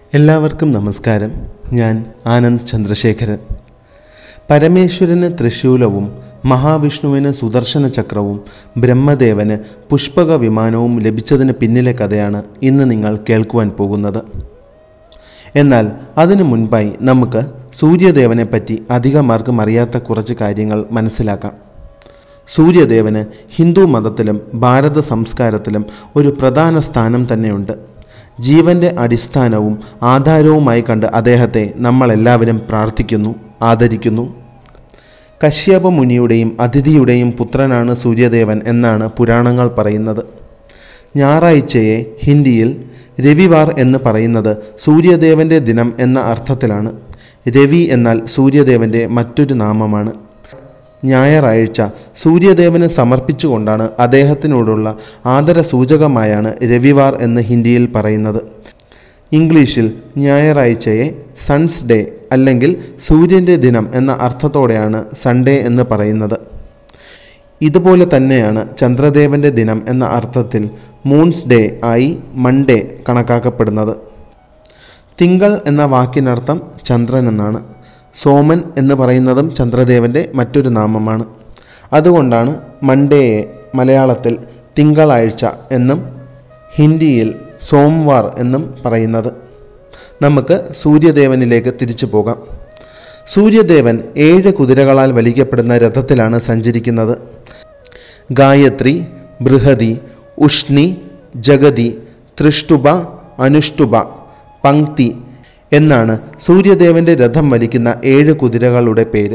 എല്ലാവർക്കും നമസ്കാരം ഞാൻ ആനന്ദ് ചന്ദ്രശേഖരൻ പരമേശ്വരന് ത്രിശൂലവും മഹാവിഷ്ണുവിന് സുദർശന ചക്രവും ബ്രഹ്മദേവന് പുഷ്പക വിമാനവും ലഭിച്ചതിന് പിന്നിലെ കഥയാണ് ഇന്ന് നിങ്ങൾ കേൾക്കുവാൻ പോകുന്നത് എന്നാൽ അതിനു മുൻപായി നമുക്ക് സൂര്യദേവനെ പറ്റി അധികമാർക്കും അറിയാത്ത കുറച്ച് കാര്യങ്ങൾ മനസ്സിലാക്കാം സൂര്യദേവന് ഹിന്ദു മതത്തിലും ഭാരത സംസ്കാരത്തിലും ഒരു പ്രധാന സ്ഥാനം തന്നെയുണ്ട് ജീവന്റെ അടിസ്ഥാനവും ആധാരവുമായി കണ്ട് അദ്ദേഹത്തെ നമ്മളെല്ലാവരും പ്രാർത്ഥിക്കുന്നു ആദരിക്കുന്നു കശ്യപ മുനിയുടെയും അതിഥിയുടെയും പുത്രനാണ് സൂര്യദേവൻ എന്നാണ് പുരാണങ്ങൾ പറയുന്നത് ഞായറാഴ്ചയെ ഹിന്ദിയിൽ രവിവാർ എന്ന് പറയുന്നത് സൂര്യദേവന്റെ ദിനം എന്ന അർത്ഥത്തിലാണ് രവി എന്നാൽ സൂര്യദേവന്റെ മറ്റൊരു നാമമാണ് ഞായറാഴ്ച സൂര്യദേവന് സമർപ്പിച്ചുകൊണ്ടാണ് അദ്ദേഹത്തിനോടുള്ള ആദരസൂചകമായാണ് രവിവാർ എന്ന് ഹിന്ദിയിൽ പറയുന്നത് ഇംഗ്ലീഷിൽ ഞായറാഴ്ചയെ സൺസ് ഡേ അല്ലെങ്കിൽ സൂര്യൻ്റെ ദിനം എന്ന അർത്ഥത്തോടെയാണ് സൺഡേ എന്ന് പറയുന്നത് ഇതുപോലെ തന്നെയാണ് ചന്ദ്രദേവന്റെ ദിനം എന്ന അർത്ഥത്തിൽ മൂൺസ് ഡേ ആയി മൺഡേ കണക്കാക്കപ്പെടുന്നത് തിങ്കൾ എന്ന വാക്കിനർത്ഥം ചന്ദ്രൻ എന്നാണ് സോമൻ എന്ന് പറയുന്നതും ചന്ദ്രദേവന്റെ മറ്റൊരു നാമമാണ് അതുകൊണ്ടാണ് മൺഡേയെ മലയാളത്തിൽ തിങ്കളാഴ്ച എന്നും ഹിന്ദിയിൽ സോംവാർ എന്നും പറയുന്നത് നമുക്ക് സൂര്യദേവനിലേക്ക് തിരിച്ചു പോകാം സൂര്യദേവൻ ഏഴ് കുതിരകളാൽ വലിക്കപ്പെടുന്ന രഥത്തിലാണ് സഞ്ചരിക്കുന്നത് ഗായത്രി ബൃഹതി ഉഷ്ണി ജഗതി തൃഷ്ടുഭ അനുഷ്ടുഭ പങ്ക്തി എന്നാണ് സൂര്യദേവന്റെ രഥം വലിക്കുന്ന ഏഴ് കുതിരകളുടെ പേര്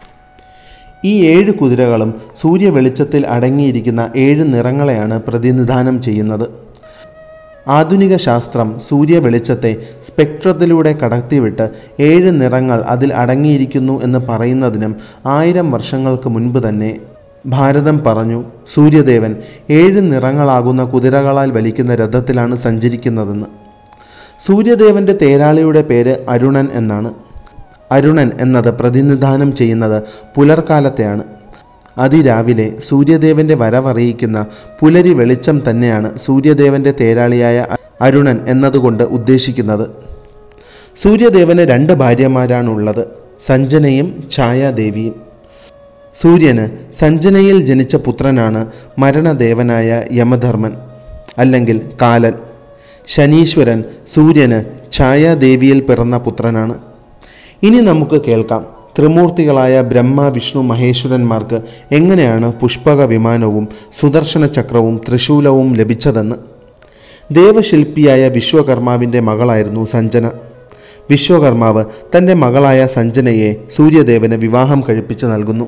ഈ ഏഴ് കുതിരകളും സൂര്യവെളിച്ചത്തിൽ അടങ്ങിയിരിക്കുന്ന ഏഴ് നിറങ്ങളെയാണ് പ്രതിനിധാനം ചെയ്യുന്നത് ആധുനിക ശാസ്ത്രം സൂര്യവെളിച്ചത്തെ സ്പെക്ട്രത്തിലൂടെ കടത്തിവിട്ട് ഏഴ് നിറങ്ങൾ അതിൽ അടങ്ങിയിരിക്കുന്നു എന്ന് പറയുന്നതിനും ആയിരം വർഷങ്ങൾക്ക് മുൻപ് തന്നെ ഭാരതം പറഞ്ഞു സൂര്യദേവൻ ഏഴ് നിറങ്ങളാകുന്ന കുതിരകളാൽ വലിക്കുന്ന രഥത്തിലാണ് സഞ്ചരിക്കുന്നതെന്ന് സൂര്യദേവന്റെ തേരാളിയുടെ പേര് അരുണൻ എന്നാണ് അരുണൻ എന്നത് പ്രതിനിധാനം ചെയ്യുന്നത് പുലർക്കാലത്തെയാണ് അതിരാവിലെ സൂര്യദേവന്റെ വരവറിയിക്കുന്ന പുലരി വെളിച്ചം തന്നെയാണ് സൂര്യദേവന്റെ തേരാളിയായ അരുണൻ എന്നതുകൊണ്ട് ഉദ്ദേശിക്കുന്നത് സൂര്യദേവന് രണ്ട് ഭാര്യമാരാണുള്ളത് സഞ്ജനയും ഛായാദേവിയും സൂര്യന് സഞ്ജനയിൽ ജനിച്ച പുത്രനാണ് മരണദേവനായ യമധർമ്മൻ അല്ലെങ്കിൽ കാലൻ ശനീശ്വരൻ സൂര്യന് ഛായാദേവിയിൽ പിറന്ന പുത്രനാണ് ഇനി നമുക്ക് കേൾക്കാം ത്രിമൂർത്തികളായ ബ്രഹ്മ വിഷ്ണു മഹേശ്വരന്മാർക്ക് എങ്ങനെയാണ് പുഷ്പക വിമാനവും സുദർശന ചക്രവും ത്രിശൂലവും ലഭിച്ചതെന്ന് ദേവശില്പിയായ വിശ്വകർമാവിൻ്റെ മകളായിരുന്നു സഞ്ജന വിശ്വകർമാവ് തൻ്റെ മകളായ സഞ്ജനയെ സൂര്യദേവന് വിവാഹം കഴിപ്പിച്ച് നൽകുന്നു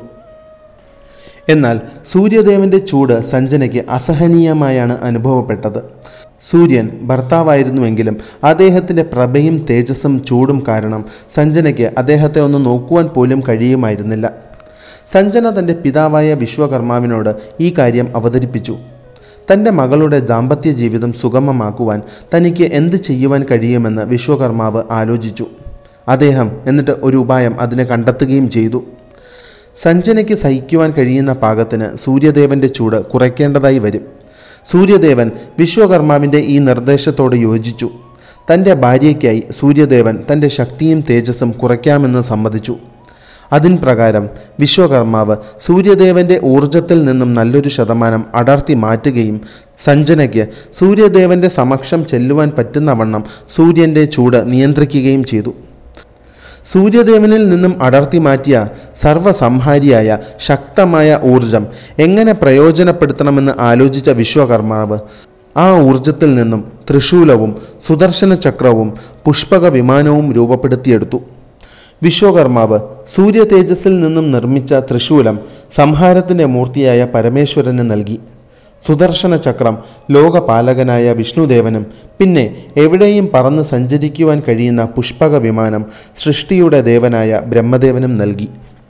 എന്നാൽ സൂര്യദേവന്റെ ചൂട് സഞ്ജനയ്ക്ക് അസഹനീയമായാണ് അനുഭവപ്പെട്ടത് സൂര്യൻ ഭർത്താവായിരുന്നുവെങ്കിലും അദ്ദേഹത്തിൻ്റെ പ്രഭയും തേജസ്സും ചൂടും കാരണം സഞ്ജനയ്ക്ക് അദ്ദേഹത്തെ ഒന്ന് നോക്കുവാൻ പോലും കഴിയുമായിരുന്നില്ല സഞ്ജന തൻ്റെ പിതാവായ വിശ്വകർമാവിനോട് ഈ കാര്യം അവതരിപ്പിച്ചു തൻ്റെ മകളുടെ ദാമ്പത്യ ജീവിതം സുഗമമാക്കുവാൻ തനിക്ക് എന്ത് ചെയ്യുവാൻ കഴിയുമെന്ന് വിശ്വകർമാവ് ആലോചിച്ചു അദ്ദേഹം എന്നിട്ട് ഒരു ഉപായം അതിന് കണ്ടെത്തുകയും ചെയ്തു സഞ്ജനയ്ക്ക് സഹിക്കുവാൻ കഴിയുന്ന പാകത്തിന് സൂര്യദേവന്റെ ചൂട് കുറയ്ക്കേണ്ടതായി വരും സൂര്യദേവൻ വിശ്വകർമാവിൻ്റെ ഈ നിർദ്ദേശത്തോട് യോജിച്ചു തൻ്റെ ഭാര്യയ്ക്കായി സൂര്യദേവൻ തൻ്റെ ശക്തിയും തേജസ്സും കുറയ്ക്കാമെന്ന് സമ്മതിച്ചു അതിൻ പ്രകാരം വിശ്വകർമാവ് സൂര്യദേവന്റെ ഊർജത്തിൽ നിന്നും നല്ലൊരു ശതമാനം അടർത്തി മാറ്റുകയും സഞ്ജനയ്ക്ക് സൂര്യദേവന്റെ സമക്ഷം ചെല്ലുവാൻ പറ്റുന്നവണ്ണം സൂര്യന്റെ ചൂട് നിയന്ത്രിക്കുകയും ചെയ്തു സൂര്യദേവനിൽ നിന്നും അടർത്തി മാറ്റിയ സർവസംഹാരിയായ ശക്തമായ ഊർജം എങ്ങനെ പ്രയോജനപ്പെടുത്തണമെന്ന് ആലോചിച്ച വിശ്വകർമാവ് ആ ഊർജത്തിൽ നിന്നും ത്രിശൂലവും സുദർശന ചക്രവും പുഷ്പക വിമാനവും രൂപപ്പെടുത്തിയെടുത്തു വിശ്വകർമാവ് സൂര്യ തേജസ്സിൽ നിന്നും നിർമ്മിച്ച ത്രിശൂലം സംഹാരത്തിന്റെ മൂർത്തിയായ പരമേശ്വരന് നൽകി സുദർശന ചക്രം ലോകപാലകനായ വിഷ്ണുദേവനും പിന്നെ എവിടെയും പറന്ന് സഞ്ചരിക്കുവാൻ കഴിയുന്ന പുഷ്പക വിമാനം സൃഷ്ടിയുടെ ദേവനായ ബ്രഹ്മദേവനും നൽകി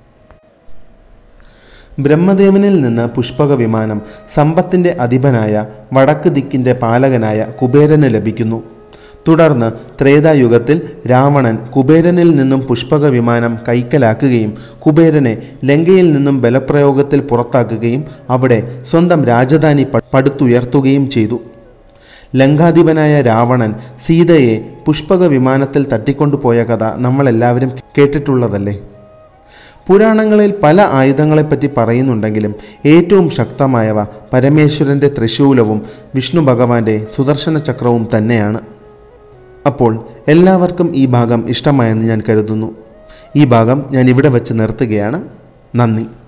ബ്രഹ്മദേവനിൽ നിന്ന് പുഷ്പക വിമാനം സമ്പത്തിന്റെ അധിപനായ വടക്ക് ദിക്കിന്റെ പാലകനായ കുബേരന് ലഭിക്കുന്നു തുടർന്ന് ത്രേതായുഗത്തിൽ രാവണൻ കുബേരനിൽ നിന്നും പുഷ്പക വിമാനം കൈക്കലാക്കുകയും കുബേരനെ ലങ്കയിൽ നിന്നും ബലപ്രയോഗത്തിൽ പുറത്താക്കുകയും അവിടെ സ്വന്തം രാജധാനി പ- പടുത്തുയർത്തുകയും ചെയ്തു ലങ്കാധിപനായ രാവണൻ സീതയെ പുഷ്പക വിമാനത്തിൽ തട്ടിക്കൊണ്ടുപോയ കഥ നമ്മളെല്ലാവരും കേട്ടിട്ടുള്ളതല്ലേ പുരാണങ്ങളിൽ പല ആയുധങ്ങളെപ്പറ്റി പറയുന്നുണ്ടെങ്കിലും ഏറ്റവും ശക്തമായവ പരമേശ്വരൻ്റെ ത്രിശൂലവും വിഷ്ണു ഭഗവാന്റെ സുദർശന ചക്രവും തന്നെയാണ് അപ്പോൾ എല്ലാവർക്കും ഈ ഭാഗം ഇഷ്ടമായെന്ന് ഞാൻ കരുതുന്നു ഈ ഭാഗം ഞാൻ ഇവിടെ വച്ച് നിർത്തുകയാണ് നന്ദി